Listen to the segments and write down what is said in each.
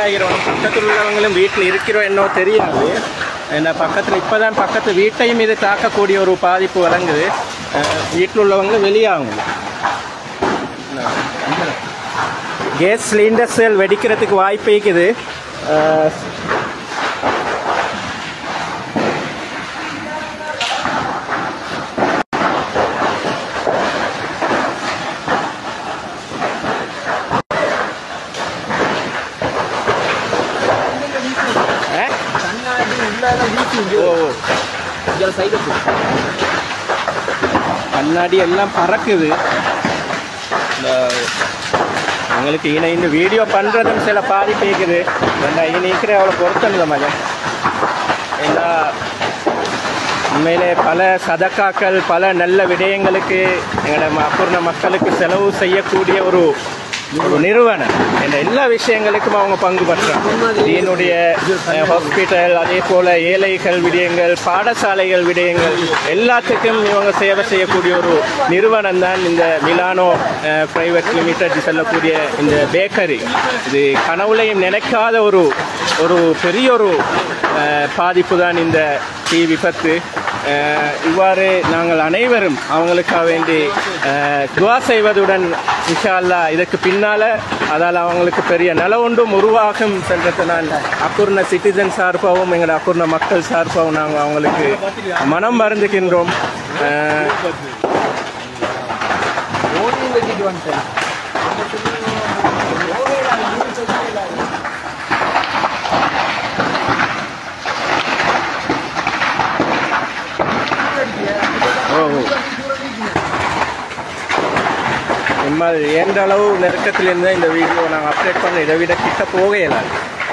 ஆகிறோம் பக்கத்தில் உள்ளவங்களும் வீட்டில் இருக்கிறோம் என்னோ தெரியாது என்ன பக்கத்தில் இப்போ தான் பக்கத்து வீட்டையும் இது தாக்கக்கூடிய ஒரு பாதிப்பு வழங்குது அஹ், வீட்டில் உள்ளவங்க வெளியாகும் கேஸ் சிலிண்டர் செல் வெடிக்கிறதுக்கு வாய்ப்பு இருக்குது அஹ், அஹ்? ஓ ஓ. கண்ணாடி எல்லாம் பறக்குது இந்த எங்களுக்கு ஈன இந்த வீடியோ பண்ணுறதும் சில பாதிப்பு இருக்குது ஏன்னா ஈனிக்கிற அவ்வளோ பொருத்தம் இல்லை மகன் ஏன்னா உண்மையிலே பல சதக்காக்கள் பல நல்ல விடயங்களுக்கு எங்களோட ம- அபூர்ண மக்களுக்கு செலவு செய்யக்கூடிய ஒரு ஒரு நிறுவனம் இந்த எல்லா விஷயங்களுக்கும் அவங்க பங்கு பற்றாங்க என்னுடைய ஹாஸ்பிட்டல் அதே போல ஏழைகள் விடயங்கள் பாடசாலைகள் விடயங்கள் எல்லாத்துக்கும் இவங்க சேவை செய்யக்கூடிய ஒரு நிறுவனம் தான் இந்த மிலானோ பிரைவேட் லிமிடெட் சொல்லக்கூடிய இந்த பேக்கரி இது கனவுலையும் நினைக்காத ஒரு ஒரு பெரிய ஒரு அஹ், பாதிப்பு தான் இந்த தீ விபத்து அஹ், இவ்வாறு நாங்கள் அனைவரும் அவங்களுக்காக வேண்டி அஹ், துவா செய்வதுடன் இன்ஷா அல்லாஹ் இதற்கு பின்னால் அதால் அவங்களுக்கு பெரிய நல ஒன்றும் உருவாகும் சென்றதை நான் அக்குர்ண சிட்டிசன் சார்பாகவும் எங்களோட அக்குர்ண மக்கள் சார்பாகவும் நாங்கள் அவங்களுக்கு மனம் மருந்துகின்றோம் அஹ், ஓ ஓ. எம்மால் எந்த அளவு நெருக்கத்தில் இருந்தால் இந்த வீடியோ நாங்கள் அப்டேட் பண்ண இதை விட கிட்ட போக இயலாது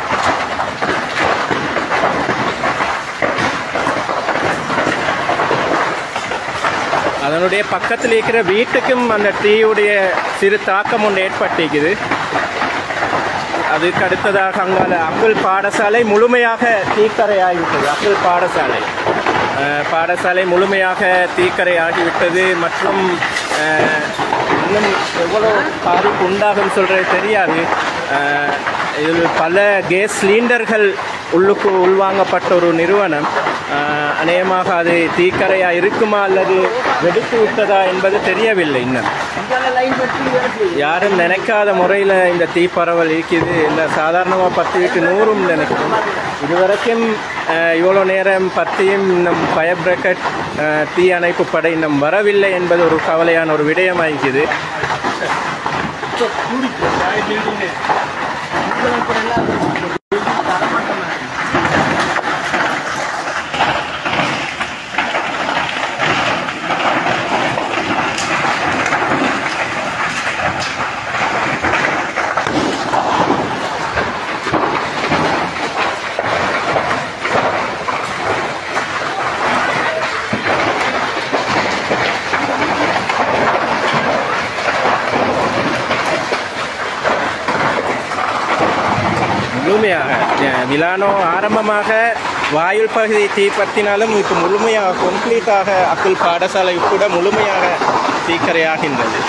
அதனுடைய பக்கத்தில் இருக்கிற வீட்டுக்கும் அந்த தீயுடைய சிறு தாக்கம் ஒன்று ஏற்பட்டிருக்குது அதுக்கு அடுத்ததாக அங்கால அக்குல் பாடசாலை முழுமையாக தீக்கரையாகிவிட்டது அக்குல் பாடசாலை அஹ், பாடசாலை முழுமையாக தீக்கரையாகிவிட்டது மற்றும் அஹ், இன்னும் எவ்வளோ பாதிப்பு உண்டாகும் சொல்கிறது தெரியாது அஹ், இதில் பல கேஸ் சிலிண்டர்கள் உள்ளுக்கு உள்வாங்கப்பட்ட ஒரு நிறுவனம் அஹ், அநேகமாக அது தீக்கரையாக இருக்குமா அல்லது வெடித்து விட்டதா என்பது தெரியவில்லை இன்னும் யாரும் நினைக்காத முறையில் இந்த தீ பரவல் இருக்குது இல்லை சாதாரணமாக பத்து வீட்டு நூறும் நினைக்கிறோம் இதுவரைக்கும் அஹ், இவ்வளோ நேரம் பத்தியும் இன்னும் ஃபயர் பிரேக்கட் தீ அணைப்பு படை இன்னும் வரவில்லை என்பது ஒரு கவலையான ஒரு விடயமாகிக்குது முழுமையாக அஹ், மிலானோ ஆரம்பமாக வாயுல் பகுதி தீப்பற்றினாலும் இப்போ முழுமையாக கம்ப்ளீட்டாக அக்குள் பாடசாலை கூட முழுமையாக தீக்கரையாகின்றது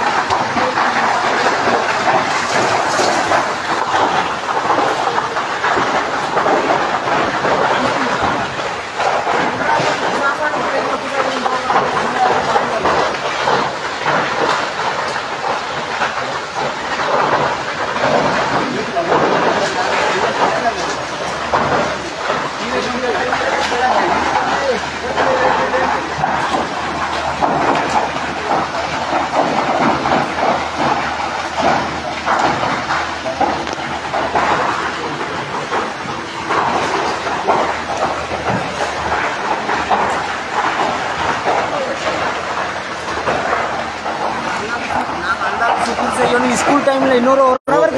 செய்யணும் ஸ்கூல் டைம்ல இன்னொரு ஒரு ஹவர்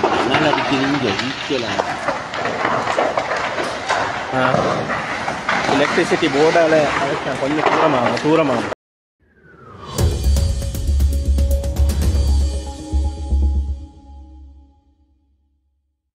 நல்லா அடிக்கிறீங்க வீக்கலாம் ஆ. எலக்ட்ரிசிட்டி போர்டால் கொஞ்சம் தூரமாகும் தூரமாகும்